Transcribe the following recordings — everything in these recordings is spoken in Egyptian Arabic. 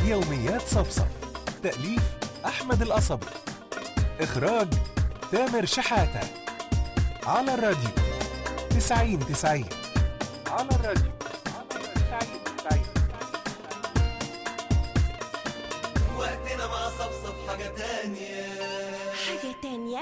يوميات صفصف تأليف أحمد القصبي إخراج تامر شحاتة على الراديو تسعين تسعين على الراديو تسعين تسعين وقتنا مع صفصف حاجة تانية حاجة تانية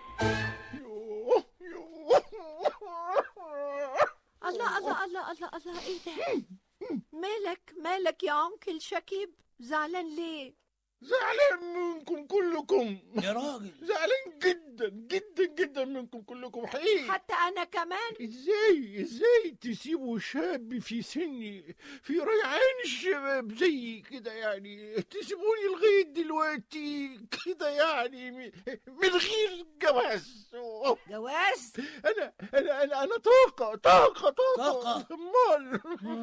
الله الله الله الله الله ايه ده مالك مالك يا انكل شكيب زعلان ليه زعلان منكم كلكم يا راجل زعلان جدا جدا جدا منكم كلكم حقيقي حتى انا كمان ازاي ازاي تسيبوا شاب في سني في ريعان الشباب زي كده يعني تسيبوني لغايه دلوقتي كده يعني م- من غير جواز جواز انا انا انا انا طاقه طاقه طاقه طاقة. امال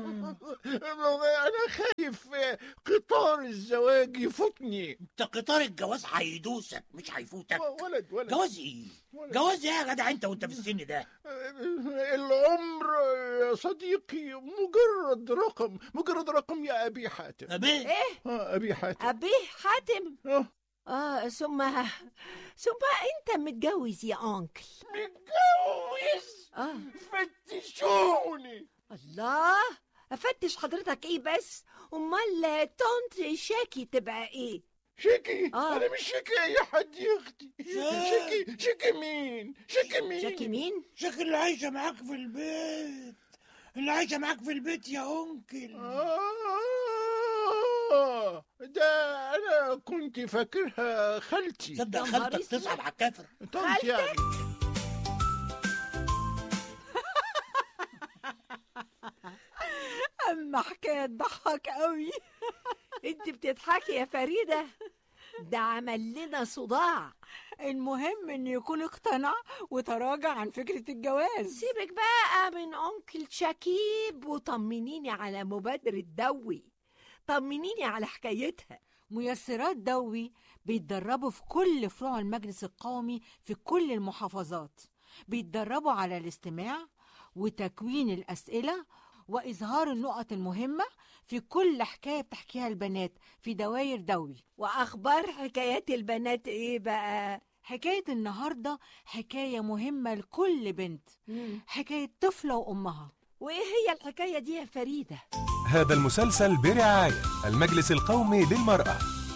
انا خايف قطار الزواج يفوتني انت قطار الجواز هيدوسك مش هيفوتك ولد ولد جواز ايه جواز ايه يا جدع انت وانت في السن ده العمر يا صديقي مجرد رقم مجرد رقم يا ابي حاتم ابيه ايه اه ابي حاتم ابيه حاتم اه اه ثم ثم انت متجوز يا انكل متجوز اه فتشوني الله افتش حضرتك ايه بس امال طنط شاكي تبقى ايه شكي آه. انا مش شكي اي حد يا اختي شكي شكي مين شكي مين شاكي مين شكل اللي عايشه معاك في البيت اللي عايشه معاك في البيت يا انكل آه ده انا كنت فاكرها خالتي تصدق يا نهار خالتك اسود. تصعب على الكافر طنط يعني اما حكايه تضحك قوي انت بتضحكي يا فريده ده عمل لنا صداع المهم انه يكون اقتنع وتراجع عن فكرة الجواز سيبك بقى من انكل شكيب وطمنيني على مبادرة دوي طمنيني على حكايتها ميسرات دوي بيتدربوا في كل فروع المجلس القومي في كل المحافظات بيتدربوا على الاستماع وتكوين الأسئلة وإظهار النقط المهمة في كل حكاية بتحكيها البنات في دواير دوي واخبار حكايات البنات ايه بقى حكاية النهاردة حكاية مهمة لكل بنت حكاية طفلة وأمها وايه هي الحكايه دي يا فريده هذا المسلسل برعاية المجلس القومي للمرأة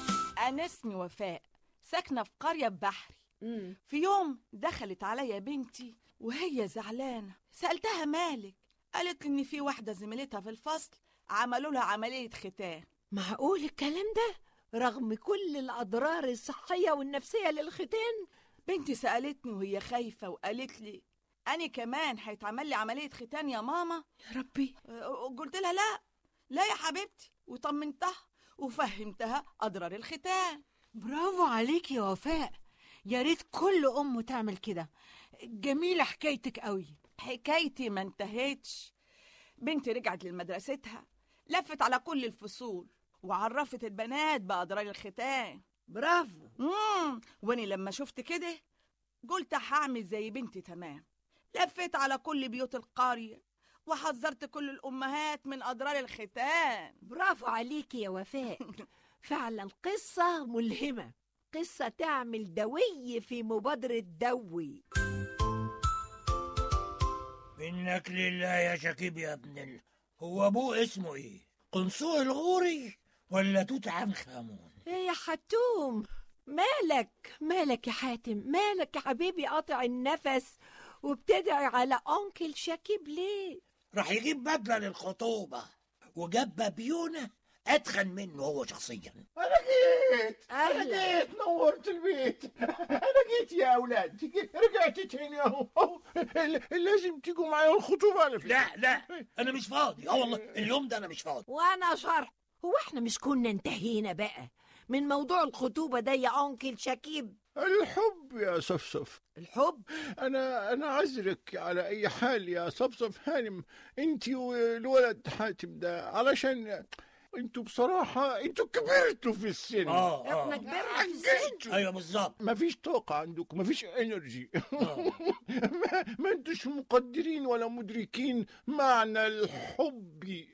أنا اسمي وفاء ساكنة في قرية بحري في يوم دخلت عليا بنتي وهي زعلانة سألتها مالك قالت لي إن في واحدة زميلتها في الفصل عملوا لها عملية ختان معقول الكلام ده رغم كل الاضرار الصحيه والنفسيه للختان بنتي سألتني وهي خايفة وقالت لي أنا كمان هيتعمل لي عملية ختان يا ماما يا ربي أه، قلت لها لا لا يا حبيبتي وطمنتها وفهمتها أضرار الختان برافو عليكي يا وفاء يا ريت كل أم تعمل كده جميلة حكايتك قوي حكايتي ما انتهتش بنتي رجعت لمدرستها لفت على كل الفصول وعرفت البنات بأضرار الختان برافو امم واني لما شفت كده قلت هعمل زي بنتي تمام لفيت على كل بيوت القرية وحذرت كل الأمهات من أضرار الختان برافو عليكي يا وفاء فعلا قصة ملهمة قصة تعمل دوي في مبادرة دوي منك لله يا شكيب يا ابن ال... هو ابوه اسمه ايه قنصوع الغوري ولا توت عنخ امون ايه يا حتوم مالك مالك يا حاتم مالك يا حبيبي قاطع النفس وبتدعي على أنكل شكيب ليه راح يجيب بدله للخطوبه وجاب بابيونه اتخن منه هو شخصيا انا جيت انا أهلا. جيت نورت البيت انا جيت يا اولاد رجعت تاني اهو أهو. لازم تيجوا معايا الخطوبه على فكره لا لا انا مش فاضي اه والله اليوم ده انا مش فاضي وأنا شرح هو احنا مش كنا انتهينا بقى من موضوع الخطوبة ده يا أنكل شكيب الحب يا صفصف الحب انا انا عذرك على اي حال يا صفصف هانم انت والولد حاتم ده علشان انتوا بصراحة انتوا كبرتوا في السن اه احنا اه كبرنا في السن عجزتوا ايوه بالظبط مفيش طاقة عندكم مفيش انرجي آه. ما, ما انتوش مقدرين ولا مدركين معنى الحب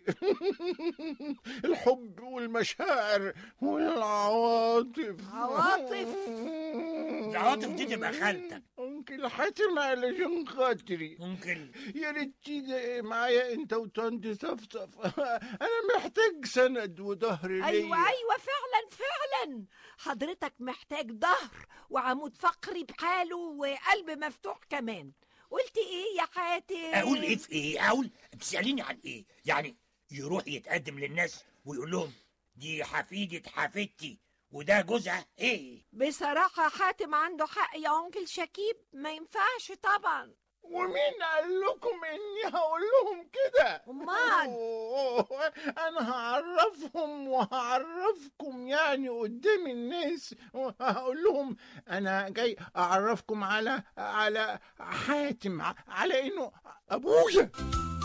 الحب والمشاعر والعواطف عواطف؟ العواطف دي تبقى خالتك ممكن حاتم علشان خاطري ممكن يا ريت تيجي معايا انت وطنط صفصف انا محتاج سند وظهر ليا ايوه ايوه فعلا فعلا حضرتك محتاج ظهر وعمود فقري بحاله وقلب مفتوح كمان قلت ايه يا حاتم اقول ايه في ايه اقول بتساليني عن ايه يعني يروح يتقدم للناس ويقول لهم دي حفيدة حفيدتي وده جوزها ايه بصراحة حاتم عنده حق يا أنكل شكيب ما ينفعش طبعا ومين قال لكم اني هقول لهم كده أمال أوه، انا هعرفهم وهعرفكم يعني قدام الناس هقول لهم انا جاي اعرفكم على على حاتم ع- على انه ابويا